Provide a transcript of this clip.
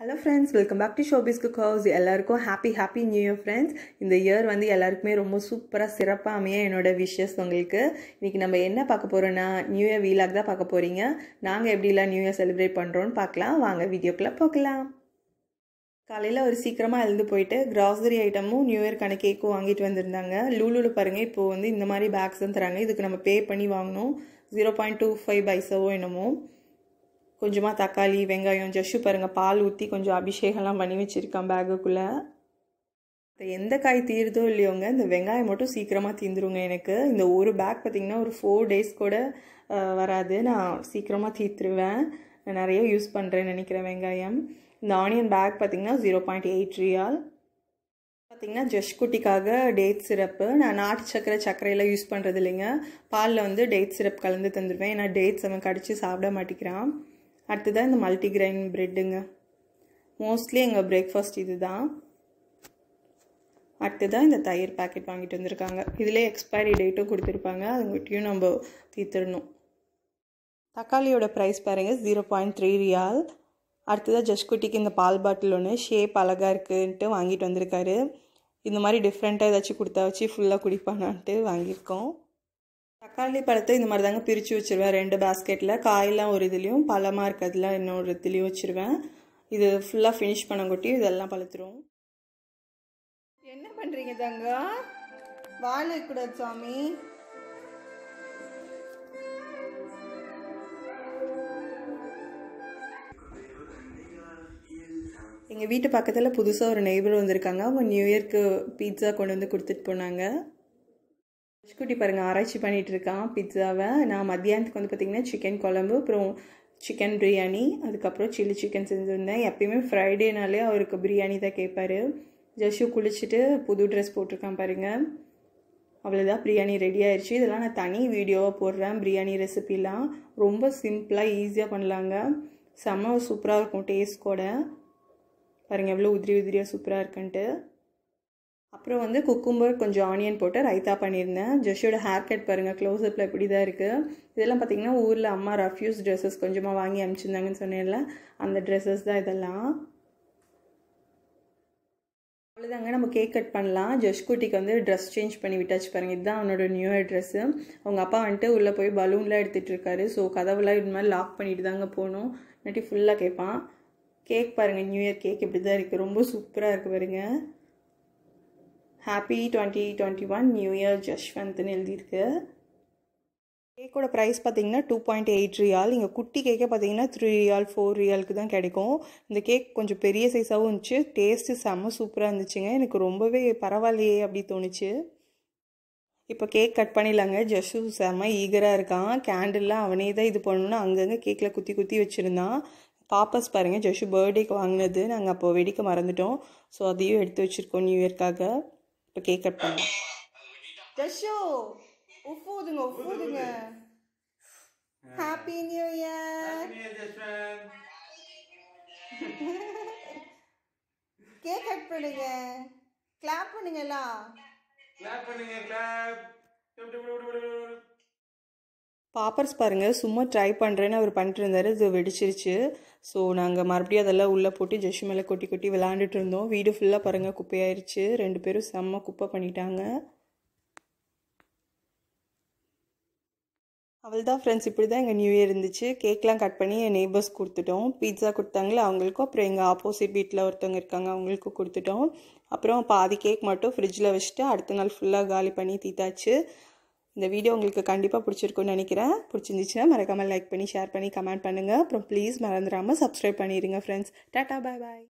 hello friends welcome back to Shobi's cook house எல்லாருக்கும் happy happy new year friends இந்த year வந்து எல்லாருக்குமே ரொம்ப சூப்பராக சிறப்பாக அமைய என்னோட விஷஸ் உங்களுக்கு இன்றைக்கி நம்ம என்ன பார்க்க போகிறோன்னா நியூ இயர் வீலாக் தான் பார்க்க போகிறீங்க நாங்கள் எப்படிலாம் நியூ இயர் செலிப்ரேட் பண்ணுறோன்னு பார்க்கலாம் வாங்க வீடியோக்குள்ளே பார்க்கலாம் காலையில் ஒரு சீக்கிரமாக எழுந்து போயிட்டு கிராசரி ஐட்டமும் நியூ இயர்க்கான கேக்கும் வாங்கிட்டு வந்திருந்தாங்க லூலூவில் பாருங்கள் இப்போது வந்து இந்த மாதிரி பேக்ஸ் தான் தராங்க இதுக்கு நம்ம பே பண்ணி வாங்கணும் ஜீரோ பாயிண்ட் டூ ஃபைவ் பைசாவோ என்னமோ கொஞ்சமாக தக்காளி வெங்காயம் ஜஷ்ஷு பாருங்கள் பால் ஊற்றி கொஞ்சம் அபிஷேகம்லாம் பண்ணி வச்சுருக்கான் பேக்குக்குள்ளே எந்த காய் தீருதோ இல்லையோங்க இந்த வெங்காயம் மட்டும் சீக்கிரமாக தீந்துருங்க எனக்கு இந்த ஒரு பேக் பார்த்திங்கன்னா ஒரு ஃபோர் டேஸ் கூட வராது நான் சீக்கிரமாக தீர்த்துருவேன் நான் நிறைய யூஸ் பண்ணுறேன்னு நினைக்கிறேன் வெங்காயம் இந்த ஆனியன் பேக் பார்த்திங்கன்னா ஜீரோ பாயிண்ட் எயிட் ரியால் பார்த்திங்கன்னா ஜஷ் குட்டிக்காக டேட் சிரப்பு நான் நாட்டு சக்கரை சர்க்கரையெல்லாம் யூஸ் பண்ணுறது இல்லைங்க பாலில் வந்து டேட் சிரப் கலந்து தந்துடுவேன் ஏன்னா டேட்ஸ் அவன் கடிச்சு சாப்பிட மாட்டேங்கிறான் அடுத்ததான் இந்த மல்டிகிரைன் ப்ரெட்டுங்க மோஸ்ட்லி எங்கள் பிரேக்ஃபாஸ்ட் இது தான் அடுத்ததான் இந்த தயிர் பேக்கெட் வாங்கிட்டு வந்திருக்காங்க இதிலே எக்ஸ்பைரி டேட்டும் கொடுத்துருப்பாங்க அதுங்கிட்டையும் நம்ம தீர்த்துடணும் தக்காளியோட ப்ரைஸ் பாருங்கள் ஜீரோ பாயிண்ட் த்ரீ ரியால் அடுத்ததாக ஜஸ்ட் குட்டிக்கு இந்த பால் பாட்டில் ஒன்று ஷேப் அழகாக இருக்குன்ட்டு வாங்கிட்டு வந்திருக்காரு இந்த மாதிரி டிஃப்ரெண்ட்டாக ஏதாச்சும் கொடுத்தா வச்சு ஃபுல்லாக குடிப்பானான்ட்டு வாங்கியிருக்கோம் தக்காளி பழத்தை இந்த மாதிரி தாங்க பிரித்து வச்சுருவேன் ரெண்டு பேஸ்கெட்டில் காயெல்லாம் ஒரு இதுலேயும் பழமாக இருக்கிறதுல இன்னொரு இதுலேயும் வச்சுருவேன் இது ஃபுல்லாக ஃபினிஷ் பண்ணங்கொட்டி இதெல்லாம் பழுத்துரும் என்ன பண்ணுறீங்க தங்க வாழை கூடாது சாமி எங்கள் வீட்டு பக்கத்தில் புதுசாக ஒரு நெய்பர் வந்திருக்காங்க அவங்க நியூ இயர்க்கு பீட்சா கொண்டு வந்து கொடுத்துட்டு போனாங்க குட்டி பாருங்கள் ஆராய்ச்சி பண்ணிகிட்டு இருக்கான் பிட்ஸாவை நான் மத்தியானத்துக்கு வந்து பார்த்திங்கன்னா சிக்கன் குழம்பு அப்புறம் சிக்கன் பிரியாணி அதுக்கப்புறம் சில்லி சிக்கன் செஞ்சுருந்தேன் எப்பயுமே ஃப்ரைடேனாலே அவருக்கு பிரியாணி தான் கேட்பாரு ஜஷு குளிச்சுட்டு புது ட்ரெஸ் போட்டிருக்கான் பாருங்கள் அவ்வளோதான் பிரியாணி ரெடி ஆயிடுச்சு இதெல்லாம் நான் தனி வீடியோவாக போடுறேன் பிரியாணி ரெசிபிலாம் ரொம்ப சிம்பிளாக ஈஸியாக பண்ணலாங்க செம்ம சூப்பராக இருக்கும் டேஸ்ட் கூட பாருங்கள் எவ்வளோ உதிரி உதிரியாக சூப்பராக இருக்குன்ட்டு அப்புறம் வந்து குக்கும்பர் கொஞ்சம் ஆனியன் போட்டு ரைத்தா பண்ணியிருந்தேன் ஜஷோட ஹேர் கட் பாருங்கள் க்ளோஸ்அப்பில் இப்படி தான் இருக்குது இதெல்லாம் பார்த்திங்கன்னா ஊரில் அம்மா ரஃப்யூஸ் ட்ரெஸ்ஸஸ் கொஞ்சமாக வாங்கி அனுப்பிச்சிருந்தாங்கன்னு சொன்னேன்ல அந்த ட்ரெஸ்ஸஸ் தான் இதெல்லாம் அவ்வளோதாங்க நம்ம கேக் கட் பண்ணலாம் ஜஷ் குட்டிக்கு வந்து ட்ரெஸ் சேஞ்ச் பண்ணி விட்டாச்சு பாருங்கள் இதுதான் அவனோட நியூ இயர் ட்ரெஸ்ஸு அவங்க அப்பா வந்துட்டு உள்ளே போய் பலூன்லாம் எடுத்துகிட்டு இருக்காரு ஸோ கதவுலாம் இது மாதிரி லாக் பண்ணிட்டு தாங்க போகணும் இல்லாட்டி ஃபுல்லாக கேட்பான் கேக் பாருங்கள் நியூ இயர் கேக் இப்படி தான் இருக்குது ரொம்ப சூப்பராக இருக்குது பாருங்கள் happy twenty twenty one new year ஜஷ்வந்த்னு எழுதியிருக்கு கேக்கோட ப்ரைஸ் பார்த்தீங்கன்னா டூ பாயிண்ட் எயிட் ரியால் இங்கே குட்டி கேக்கே பார்த்தீங்கன்னா த்ரீ ரியால் ஃபோர் ரியாலுக்கு தான் கிடைக்கும் இந்த கேக் கொஞ்சம் பெரிய சைஸாகவும் இருந்துச்சு டேஸ்ட்டு செம்ம சூப்பராக இருந்துச்சுங்க எனக்கு ரொம்பவே பரவாயில்லையே அப்படி தோணுச்சு இப்போ கேக் கட் பண்ணிடலாங்க ஜஷு செம்ம ஈகராக இருக்கான் கேண்டில்லாம் அவனே தான் இது பண்ணணும்னு அங்கங்கே கேக்கில் குத்தி குத்தி வச்சுருந்தான் பாப்பஸ் பாருங்கள் ஜஷு பர்த்டேக்கு வாங்கினது நாங்கள் அப்போ வெடிக்க மறந்துட்டோம் ஸோ அதையும் எடுத்து வச்சுருக்கோம் நியூ இயர்க்காக இப்போ கேக் கட் பண்ணலாம் ஜஷோ உஃபூதுங்க உஃபூதுங்க happy new year cake cut பண்ணுங்க கிளாப் பண்ணுங்களா கிளாப் பண்ணுங்க கிளாப் பாப்பர்ஸ் பாருங்கள் சும்மா ட்ரை பண்ணுறேன்னு அவர் பண்ணிட்டு இருந்தார் இது வெடிச்சிருச்சு ஸோ நாங்கள் மறுபடியும் அதெல்லாம் உள்ளே போட்டு ஜஷு மேலே கொட்டி கொட்டி விளாண்டுட்டு இருந்தோம் வீடு ஃபுல்லாக பாருங்கள் குப்பையாயிருச்சு ரெண்டு பேரும் செம்ம குப்பை பண்ணிட்டாங்க அவள் தான் ஃப்ரெண்ட்ஸ் இப்படி தான் எங்கள் நியூ இயர் இருந்துச்சு கேக்லாம் கட் பண்ணி என் நெய்பர்ஸ் கொடுத்துட்டோம் பீட்சா கொடுத்தாங்களே அவங்களுக்கும் அப்புறம் எங்கள் ஆப்போசிட் வீட்டில் ஒருத்தவங்க இருக்காங்க அவங்களுக்கும் கொடுத்துட்டோம் அப்புறம் பாதி கேக் மட்டும் ஃப்ரிட்ஜில் வச்சுட்டு அடுத்த நாள் ஃபுல்லாக காலி பண்ணி தீத்தாச்சு இந்த வீடியோ உங்களுக்கு கண்டிப்பாக பிடிச்சிருக்குன்னு நினைக்கிறேன் பிடிச்சிருந்துச்சுன்னா மறக்காமல் லைக் பண்ணி ஷேர் பண்ணி கமெண்ட் பண்ணுங்கள் அப்புறம் ப்ளீஸ் மறந்துடாமல் சப்ஸ்கிரைப் பண்ணிடுங்க ஃப்ரெண்ட்ஸ் டாட்டா பாய் பாய்